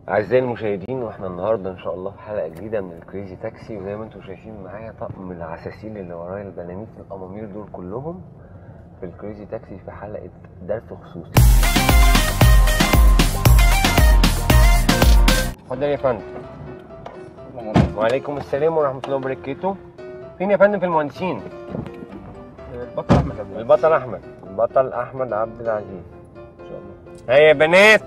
أعزائي المشاهدين واحنا النهارده إن شاء الله في حلقة جديدة من الكريزي تاكسي وزي ما انتم شايفين معايا طقم العساسين اللي ورايا البنانيت الأمامير دول كلهم في الكريزي تاكسي في حلقة درس خصوصي. اتفضل يا فندم. وعليكم السلام ورحمة الله وبركاته. فين يا فندم في المهندسين؟ البطل احمد عبد العزيز البطل أحمد، البطل أحمد عبد العزيز. ان شاء الله ها يا بنات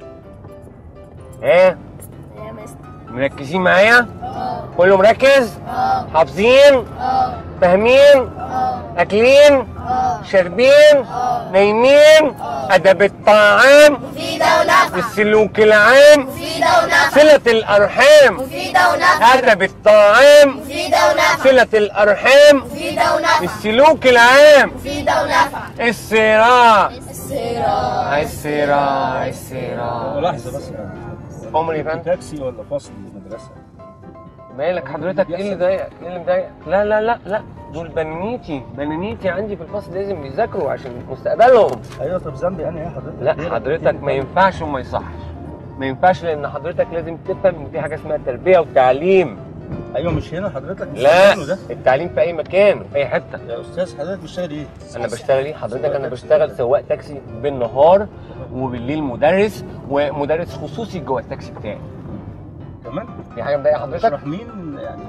ها يا مستر مركزين معايا اه كله مركز اه حافظين اه فاهمين اه اكلين اه شاربين اه نايمين ادب الطعام مفيدة ونافعة السلوك العام مفيدة ونافعة صلة الارحام مفيدة ونافعة ادب الطعام مفيدة ونافعة صلة الارحام مفيدة ونافعة السلوك العام مفيدة ونافعة الصراع السيرة الصراع الصراع لحظه بس يعني عمر يا فندم تاكسي ولا فصل مدرسه مالك حضرتك ايه اللي ضايقك؟ ايه اللي مضايقك؟ لا لا لا لا دول بنانيتي بنانيتي عندي في الفصل لازم يذاكروا عشان مستقبلهم ايوه طب ذنبي انا ايه حضرتك لا ليه؟ حضرتك ما ينفعش وما يصحش ما ينفعش لان حضرتك لازم تفهم ان في حاجه اسمها تربيه وتعليم ايوه مش هنا حضرتك مش لا مكانه ده التعليم في اي مكان في اي حته يا استاذ حضرتك بتشتغل ايه؟ انا بشتغل ايه حضرتك انا بشتغل سواق تاكسي بالنهار وبالليل مدرس ومدرس خصوصي جوه التاكسي بتاعي كمان في حاجه مضايقه حضرتك اشرح مين يعني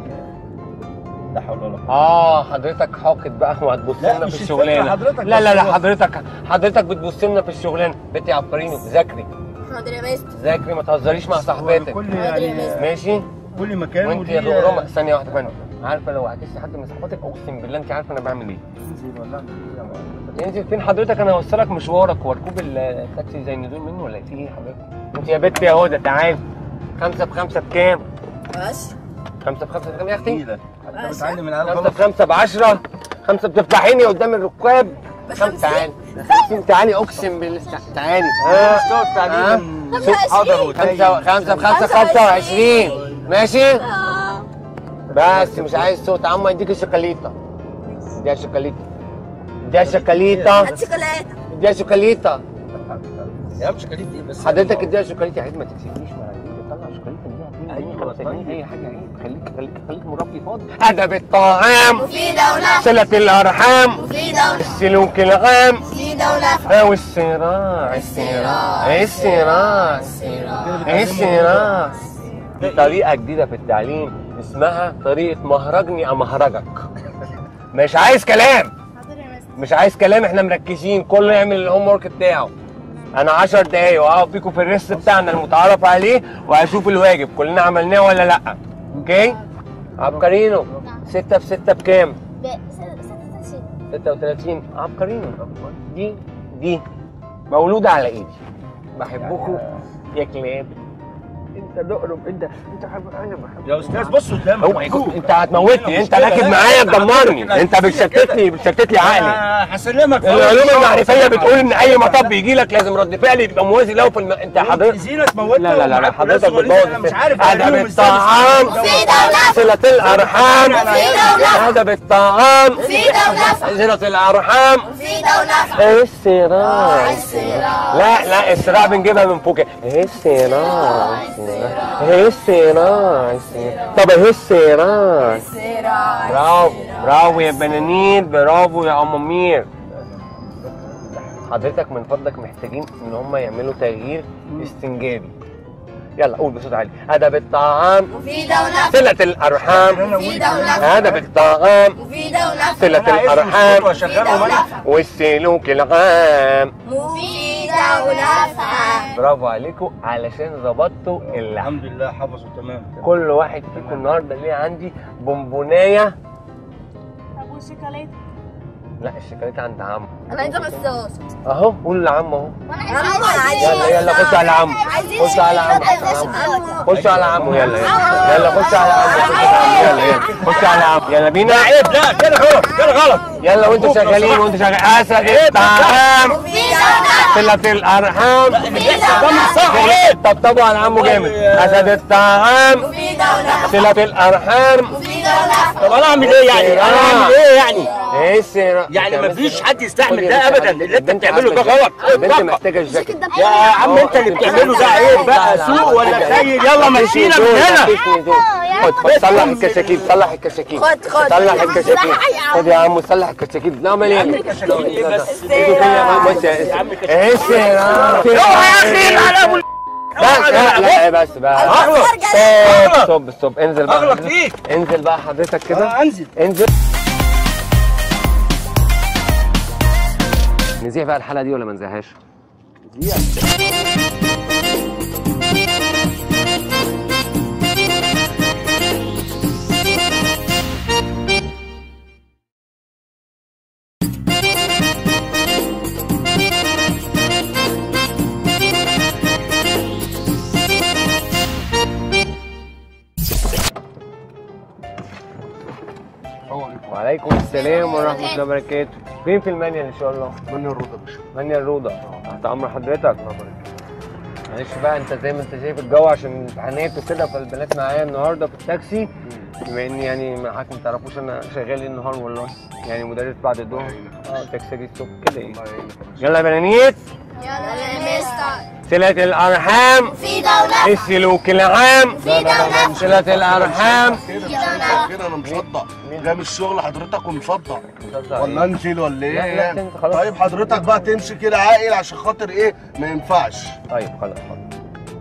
لا حول ولا قوه اه حضرتك حاقد بقى وهتبص لا، لنا مش في الفكرة الشغلانه حضرتك لا لا بس لا هو- حضرتك حضرتك بتبص لنا في الشغلانه بنتي عبقريني ذاكري حاضر يا مستر ذاكري ما تهزريش مع صاحباتك كل حاضر يا يعني مستر. ماشي كل مكان وانت يا وليه- غرامة ثانيه واحده فندم عارفه لو عكست حد من صحباتك اقسم بالله انت عارفه انا بعمل ايه انزل ولا اعمل ايه يا معلم؟ انزل فين حضرتك انا هوصلك مشوارك وركوب التاكسي زي النزول منه ولا في ايه حضرتك انت يا بنت يا هدى تعالي خمسة بخمسة بكام؟ بس خمسة بخمسة بكام يا اختي؟ تقيلة انت بس. بتعلم العيال خمسة غلط بخمسة بعشرة خمسة بتفتحيني قدام الركاب خمسة تعالي خمسين تعالي اقسم بالله تع- تعالي ها مستوى ها؟ التعليم خمسة حاضر وعشرين. وتايم. خمسة خمسة بخمسة خمسة خمسة وعشرين. وعشرين ماشي؟ اه بس مش عايز صوت عم اديك الشوكولاتة اديها شوكولاتة اديها شوكولاتة هات شوكولاتة اديها شوكولاتة يا مش كليت ايه بس حضرتك اديها شوكولاتة يا عيد ما تكسفنيش مع طلع شوكولاتة اديها أيوة، 5 جنيه طيب. اي حاجة عيب خليك خليك خليك مربي فاضي ادب الطعام مفيدة ونافعة صلة الارحام مفيدة ونافعة السلوك العام مفيدة ونافعة او الصراع الصراع الصراع الصراع في طريقة جديدة في التعليم اسمها طريقة مهرجني امهرجك مش عايز كلام حاضر يا مستر مش عايز كلام احنا مركزين كله يعمل الهوم ورك بتاعه انا 10 دقايق وهقف بيكم في الريست بتاعنا المتعارف عليه وهشوف الواجب كلنا عملناه ولا لا اوكي عبقرينو 6 في 6 بكام 36 عبقرينو دي دي مولودة على ايدي بحبكم يا كلاب انت دقرب انت انت حب... انا بحب يا استاذ بص قدامك هو يكون- انت هتموتني انت راكب معايا تدمرني انت بتشتت لي بتشتت لي عقلي انا هسلمك العلوم المعرفيه بتقول ان اي مطب يجي لك لازم رد فعل يبقى موازي له في الم... انت حضرتك زينك موتنا لا لا لا, لا ومعاك حضرتك ناس ولسه بتبوظ انا مش عارف ادب أعلمهم إزاي الطعام يستخدموا مفيدة ونافعة صلة الارحام مفيدة ونافعة ادب الطعام مفيدة ونافعة صلة الارحام مفيدة ونافعة الصراع الصراع. لا لا الصراع بنجيبها من فوق الصراع الصراع الصراع طب اهي الصراع الصراع برافو برافو يا بنانيت برافو يا امامير حضرتك من فضلك محتاجين ان هم يعملوا تغيير استنجابي يلا قول بصوت عالي ادب الطعام مفيدة ونافعة صلة الارحام مفيدة ونافعة ادب الطعام مفيدة ونافعة صلة الارحام واشغلهم انا والسلوك العام مفيدة ونافعة برافو عليكم علشان ظبطتوا اللحم الحمد لله حفظوا تمام كل واحد فيكم النهارده ليه عندي بونبونايه طب والشوكولاتة لا الشوكولاته عند عم أنا عايزة مصاص اهو قول لعم اهو وأنا عايزة يلا يلا خش على عم خش على عم خش على عمو يلا يلا يلا خش على عمو خش على عمو يلا يلا خش على عمو يلا بينا عيب لا كده هو كده غلط يلا وانتوا شغالين وانتوا شغالين اسد الطعام صلة الارحام طبطبوا على عمو جامد اسد الطعام صلة الارحام طب انا اعمل ايه يعني؟ انا اعمل ايه يعني؟ ايه السيرة يعني مفيش حد يستحمل ده ابدا اللي انت بتعمله ده غلط البنت محتاجة الجاكيت يا عم انت اللي بتعمله ده عيب بقى سوق ولا خير يلا مشينا من هنا خد خد صلح الكشاكيل صلح الكشاكيل خد خد صلح الكشاكيل خد يا عم صلح الكشاكيل نعمل ايه؟ ايه بس بص يا عم ايه السيرة اوعى يا اخي على ابو بس لا لا بس بقى اغلط ستوب ستوب ستوب انزل بقى اغلط فيك انزل بقى حضرتك كده اه انزل انزل نذيع بقى الحلقه دي ولا ما نذيعهاش؟ وعليكم السلام ورحمه الله وبركاته فين في المانيال ان شاء الله؟ من الرضا يا باشا مانيا الروضة تحت امر حضرتك معلش بقى انت زي ما انت شايف الجو عشان الامتحانات وكده فالبنات معايا النهارده في التاكسي بما ان يعني معاكم ما تعرفوش انا شغال ايه النهار والله يعني مدرس بعد الظهر اه تاكسي دي الصبح كده يعني يلا يا بنانيت يلا يا مستر صلة الارحام في دولة السلوك العام في دولة صلة الارحام كده كده انا مصدق جاي من الشغل حضرتك ومصدق ولا انزل ولا ايه لا، لا، يعني؟ انت خلاص. طيب حضرتك بقى تمشي كده عاقل عشان خاطر ايه ما ينفعش طيب خلاص خلاص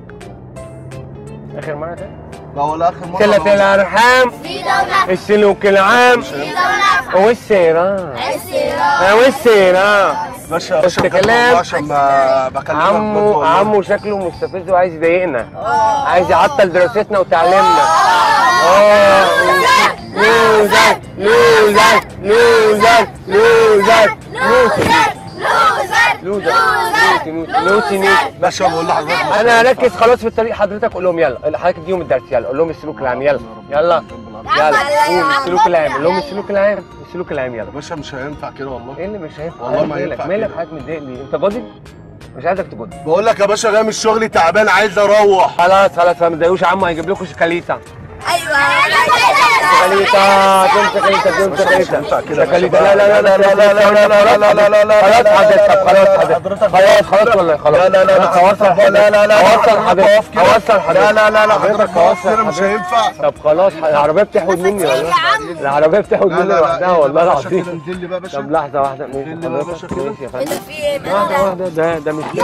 اخر مرة تاني ما هو لا اخر مره صلة أنا الارحام في دولة السلوك العام في دولة والسيرة السيرة والسيرة باشا بس باشا كلام. عشان ما بكلمك برضه عمو والله. عمو شكله مستفز وعايز يضايقنا عايز يعطل دراستنا وتعليمنا اه لوزر لوزر لوزر لوزر لوزر لوزر لوزر لوزر لوزر لوزر باشا بقول لحضرتك انا هركز خلاص في الطريق حضرتك قول لهم يلا حضرتك اديهم الدرس يلا قول لهم السلوك العام يلا يلا يلا قول السلوك العام قول لهم السلوك العام السلوك العام يلا باشا مش هينفع كده والله ايه اللي مش هينفع والله ما مالك ينفع مالك كده. حضرتك متضايق ليه انت جاضي مش عايزك تجاضي بقول لك يا باشا جاي من الشغل تعبان عايز اروح خلاص خلاص ما تضايقوش عمو هيجيب لكم شوكاليتا ايوه شوكاليتا تمسك شوكاليتا تمسك شوكاليتا كده شوكاليتا لا لا لا لا لا لا لا لا لا لا لا لا خلاص حضرتك خلاص حضرتك خلاص خلاص والله خلاص لا لا لا لا هوصل حضرتك لا لا لا هوصل حضرتك هوصل حضرتك لا لا لا لا حضرتك هوصل كده مش حضرتك. هينفع طب خلاص العربيه بتحود مني والله العربيه بتحود لا مني لا لوحدها لا والله يا باشا كده العظيم انزل لي بقى يا باشا طب لحظه واحده ماشي انزل لي بقى يا باشا حضرتك كده. ماشي يا فندم في ايه واحده واحده ده ده مش كده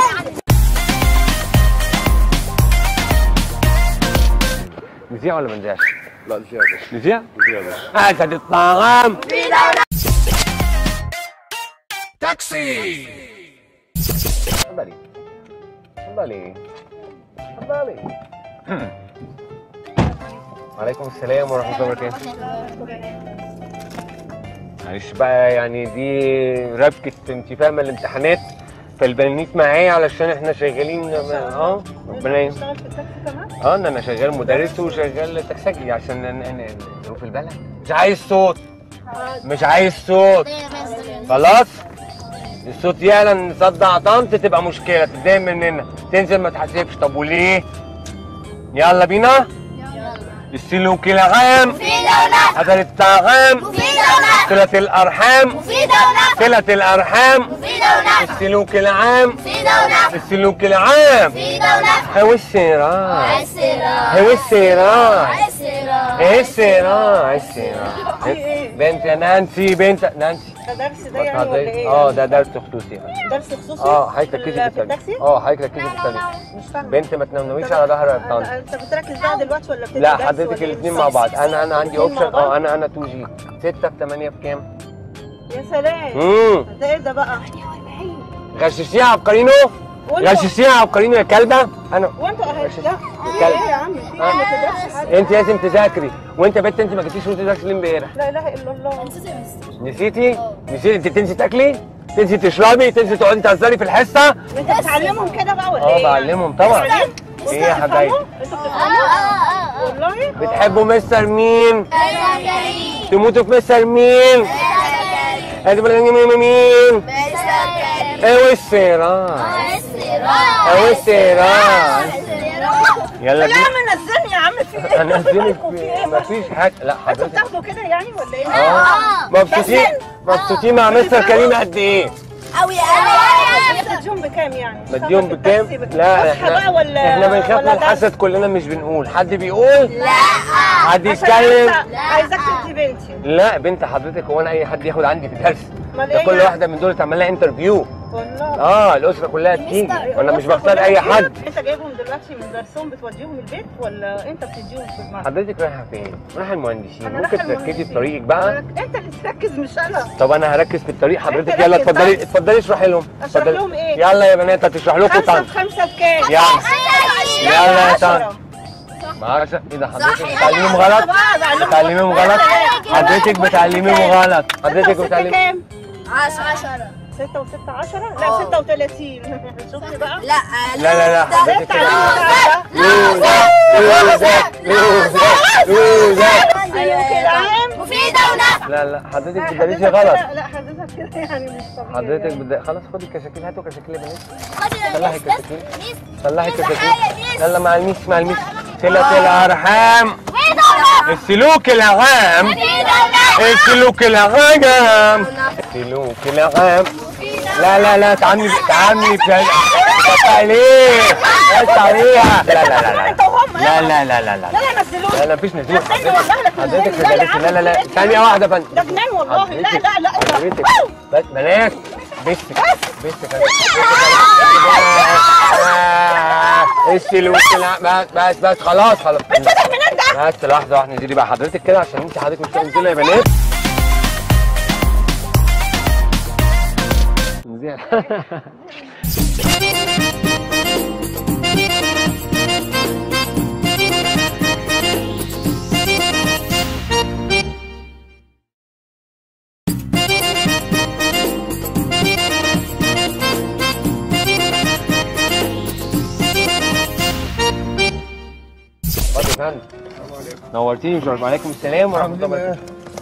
نذيع ولا ما نذيعش؟ لا نزل يا باشا نذيع؟ نزل يا باشا اسد الطعام في دولة اتفضلي اتفضلي اتفضلي وعليكم السلام ورحمة الله وبركاته معلش بقى يعني دي ربكة انت فاهمة الامتحانات فالبنانيت معايا علشان احنا شغالين اه ربنا ي- اه ان انا شغال مدرس وشغال تكسجي عشان ن- ن- ظروف البلد مش عايز صوت مش عايز صوت خلاص الصوت يعلى نصدع طنط تبقى مشكله تتضايق مننا تنزل ما تحاسبش طب وليه يلا بينا السلوك العام في دولة حضر الطعام في دولة صلة الأرحام في دولة صلة الأرحام في دولة السلوك العام في دولة السلوك العام في دولة هو السراع السراء هو السراع السراء ايه السراع السراع بنت يا نانسي بنت نانسي ده درس ده بس يعني ولا حضرتك- ايه؟ اه ده درس خصوصي يعني. درس خصوصي؟ اه حضرتك في ركزي في ال- في التاني التاكسي؟ اه حضرتك ركزي في التاني مش فاهمة بنت ما تنمنويش على ظهر أنت- الطن انت بتركز بقى دلوقتي ولا بتدي لا درس حضرتك ولا إيه؟ الاثنين مع بعض انا انا عندي الاتنين مع اوبشن بعض؟ اه انا انا 2 جي 6 في 8 بكام؟ يا سلام امم ده ايه ده بقى؟ غششيها عبقرينو وانتوا غششيها عبقرينو يا كلبه انا وانتوا اهل لا الكلب. ايه يا عم في ايه ما تقدرش حاجه انت لازم تذاكري وانت بنت انت ما جبتيش روتي درس ليه امبارح لا اله الا الله نسيتي؟ نسيتي انت تنسي تاكلي؟ تنسي تشربي؟ تنسي تقعدي تهزري في الحصه؟ انت بتعلمهم كده بقى ولا اه ايه؟ بعلمهم طبعا ايه ايه يا حبايبي؟ انتوا بتفهموا؟ والله بتحبوا مستر مين؟ زكريا تموتوا في مستر مين؟ زكريا ادي مين مين مستر كريم اوي السيران اوي السيران يلا يا بينا عم نزلني يا عم في ايه؟ هنزلك في في ايه؟ مفيش حاجه لا انتوا حضرتك بتاخدوا كده يعني ولا ايه؟ اه مبسوطين مبسوطين مع مستر كريم قد ايه؟ قوي قوي بتديهم بكام يعني؟ بديهم بكام؟ بس لا بتصحى بقى احنا ولا احنا بنخاف من ولا ده؟ الحسد كلنا مش بنقول حد بيقول لا حد عشان يتكلم أنت عايزاك تدي بنتي لا بنت حضرتك هو انا اي حد ياخد عندي في درس امال ده ايه كل يعني؟ واحده من دول تعمل لها انترفيو والله اه الاسره كلها بتيجي وانا مش بختار اي حد انت جايبهم دلوقتي من درسهم بتوديهم البيت ولا انت بتديهم في المعهد؟ حضرتك رايحه فين؟ رايحه المهندسين أنا ممكن رايحة تركزي المهندسين. في طريقك بقى انت اللي تركز مش انا طب انا هركز في الطريق حضرتك أنت يلا ركز اتفضلي بقى. اتفضلي اشرحي لهم أشرح اتفضلي. لهم إيه؟ يلا يا بنات هتشرح لكم خمسة طن في خمسة بكام؟ يلا يلا يا طن عشرة. ما عشرة ايه ده حضرتك صح، بتعلميهم غلط بقى بعلمهم بتعلميهم غلط حضرتك بتعلميهم غلط حضرتك ستة وستة بتعلمي كام؟ عشرة ستة وستة عشرة؟ لا ستة وتلاتين شفتي بقى؟ لا لا لا لا حضرتك ستة على لوزة لوزة لوزة لوزة كده عام مفيدة ونافعة لا لا حضرتك لا، بتدرسي حضرتك غلط كده- لا حضرتك كده يعني مش طبيعي حضرتك يعني. بد... خلاص خدي الكشاكيل هاتوا كشاكيل يا بنات خدي صلحي ميس الكشاكيل ميس صلحي ميس الكشاكيل معايا ميس. يلا مع الميس مع الميس صلة الأرحام مفيدة ونافعة السلوك العام مفيدة ونافعة السلوك العام السلوك العام لا لا لا تعاملي تعاملي بشكل بس عليه بس عليها لا لا لا لا انت وهم لا لا لا لا لا لا لا نزلوني لا لا مفيش نزول نزلني والله لك حضرتك نزلني. لا يا تدرسي عم. لا لا لا ثانية واحدة يا فندم ده جنان والله لا حضرتك- لا لا حضرتك بس بنات بس بس السلوك العام بس بس بس خلاص خلاص بس لحظة واحدة نزيدي بقى حضرتك كده عشان انت حضرتك مش هتنزلي يا بنات نزيل. اتفضل يا فندم نورتيني مش وعليكم السلام ورحمة الله وبركاته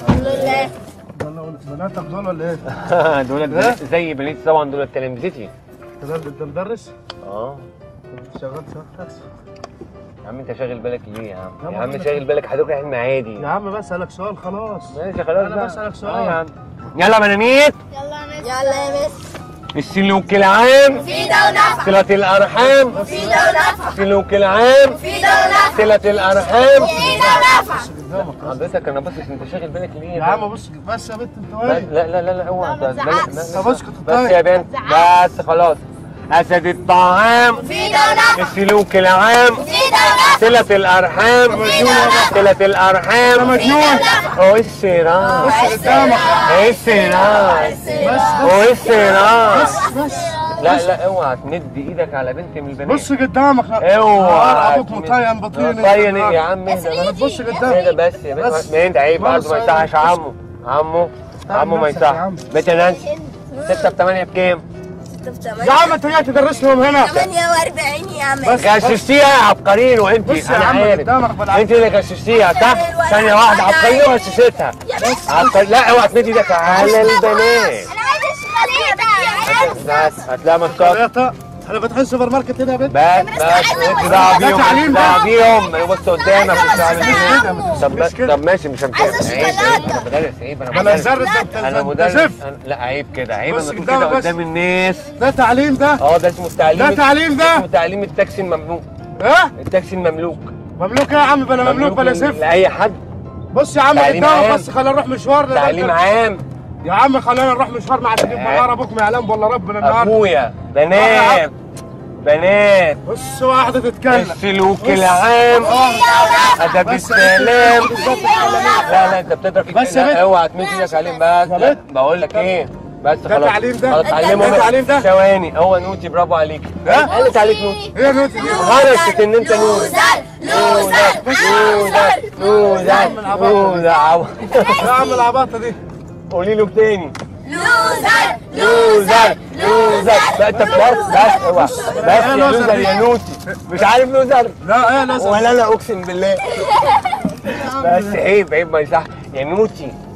الحمد لله بناتك دول ولا ايه؟ دول زي بنيتي طبعا دول تلامذتي انت انت مدرس؟ اه شغال شغال تاكسي يا عم انت شاغل بالك ليه يا عم؟ يا يا عم عم أنا- شاغل بالك حضرتك حلم عادي يا عم بسألك سؤال خلاص ماشي خلاص أنا بقى. بسألك سؤال. اه يا عم يلا بنانيت يلا يا ميس يلا يا ميس السلوك العام مفيدة ونافعة صلة الأرحام مفيدة ونافعة السلوك العام مفيدة ونافعة صلة الأرحام مفيدة ونافعة حضرتك انا باصص انت شاغل بالك ليه يا عم بص بس يا بنت انت لا واقف لا لا لا لا اوعى لا، ما ده- تزعقش. لا- لا- طب اسكت بس طيب. يا بنت بس خلاص أسد الطعام مفيدة ونافعة السلوك العام مفيدة ونافعة صلة الأرحام صلة الأرحام مجنون هو السيران بص قدامك ايه السيران بس هو السيران بس بس لا لا اوعى تمد ايدك على بنت من البنات بص قدامك لا اوعى ابوك مطين بطين مطين ايه يا عم اهدى ما بس تبص اهدى قدامك بس يا بنت بس. ما انت عيب بس. برضه ما يصحش عمو عمو عمو ما نفسك يا يصحش عم. بنت نانسي 6 ب 8 بكام؟ يا عم انت جاي تدرس لهم هنا 48 يا عم بس. غششتيها يا عبقريين وانت بص يا انا عم عارف قدامك بالعكس. انت اللي غششتيها صح؟ ثانية واحدة عبقرية وغششتها يا بس عبقرية لا اوعى تمد ايدك على البنات انا عايز الشغالية بس هتلاقيها مسكات خريطة احنا فاتحين سوبر ماركت هنا يا بنت بس بس انت دعوه بيهم ده تعليم انت ده. دعوه بيهم بص قدامك مش دعوه بيهم. طب مش كده. طب ماشي مش همشي عايز عيب عيب انا شوكولاتة. مدرس عيب انا انا مدرس زرد انت انا انت مدرس زفت أنا- لا عيب كده عيب بص انا تقول قدامك كده بس. قدام الناس ده تعليم ده اه ده اسمه التعليم ده تعليم ده اسمه تعليم التاكسي المملوك ها التاكسي المملوك مملوك ايه يا عم بلا مملوك بلا من- زفت لاي حد بص يا عم تعليم قدامك عام. بس خلينا نروح مشوار لده تعليم انت- عام يا عم خلينا نروح مشوار مع سيدي بغار ابوك ما يعلم والله ربنا النهارده ابويا بنات بنات بص واحده تتكلم السلوك العام ادب بس السلام بالظبط لا لا انت بتضرب بس يا لا، بنت. اوعى تمد ايدك عليهم بس لا بنت. بقول لك ايه بس ده خلاص تعليم ده؟ خلاص ده تعلمهم تعليم ده؟ ثواني هو نوتي برافو عليك ها؟ قالت عليك نوتي ايه نوتي دي غلطت ان انت نوتي لوزر نوزر نوزر نوزر عو- يا عم العباطه دي قولي له تاني لوزر لوزر لوزر بقى انت كبرت بس اوعى بس يا لوزر لوزر دي؟ يا نوتي مش عارف لوزر لا ايه لازم ولا انا اقسم بالله بس عيب عيب ما يصح يا نوتي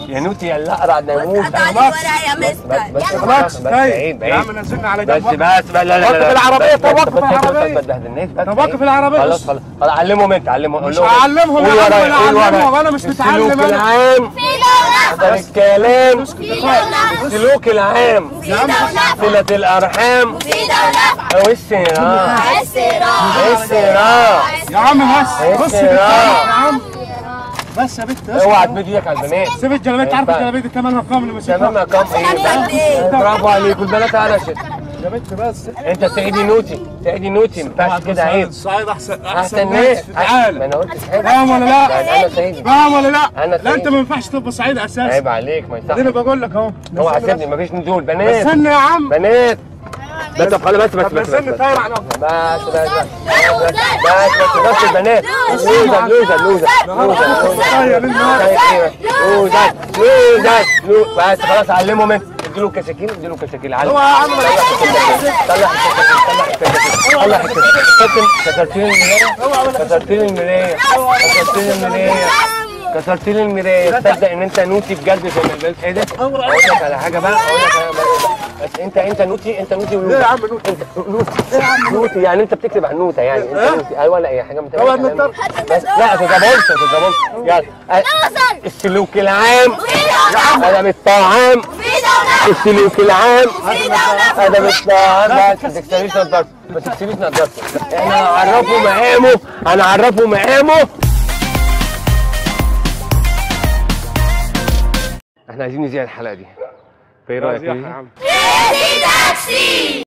يا نوتي يا الاقرع ده يموت قطع لي ورقة يا بس مستر بس يلا. بس بس بعيد يا عم بعيد نزلنا على بس جنب بس بس لا لا لا وقف لا العربية، بس- طب بس- وقف بس- بس- العربية. بس- بس- الناس بس طب وقف العربية. خلاص خلاص خلاص علمهم انت علمهم مش قول لهم. هعلمهم قول يا عم ورايا، ولا قول ورايا. هعلمهم، أنا مش متعلم السلوك أنا. العام في دولة ده الكلام السلوك العام في دولة صلة الأرحام في دولة والصراع الصراع الصراع يا عم بس بص يا بت- راجل. يا عم بس يا بنت اوعى تمد ايدك على البنات سيب الجلابيه انت عارف الجلابيه دي ثمنها كام اللي مش تمام كم ايه برافو عليك والبنات قلشت يا بنت بس انت سعيدي نوتي سعيدي نوتي ما ينفعش كده عيب الصعيد احسن احسن ناس في ما العالم انا قلت حاجه فاهم ولا لا؟ يعني انا سعيدي فاهم ولا لا؟ أنا لا انت سعيد. ما ينفعش تبقى صعيد اساسا عيب عليك ما يصحش اديني بقول لك اهو اوعى نزلني سيبني مفيش نزول بس. بنات استنى يا عم بنات بس طب خلاص بس بس طب بس بس نزلني بس طاير على بس بس بس بس بس بس البنات لوزر لوزر لوزر لوزر لوزر لوزر لوزر بس خلاص علمهم انت اديله كشاكيل اديله كشاكيل علم اوعى يا عم ما طلع الكشاكيل طلع الكشاكيل كسرتين المرايه كسرتين المرايه كسرتين المرايه كسرت لي المرايه تصدق ان انت نوتي بجد زي ما البنت ايه ده؟ اقول لك على حاجه بقى اقول لك على بس انت انت نوتي انت نوتي ليه يا عم نوتي؟ انت نوتي نوتي يعني انت بتكتب عن نوته يعني انت نوتي ايوه ولا اي حاجه من طبعا نضطر. بس لا تتظبطش تتظبطش يلا نوصل السلوك العام في دولة ادب الطعام في دولة السلوك العام في دولة ادب الطعام بس ما تكسريش نضارتك ما تكسريش نضارتك احنا هنعرفه مقامه هنعرفه مقامه احنا عايزين نذيع الحلقه دي فايه رايك يا نذيع؟ عم كريزي تاكسي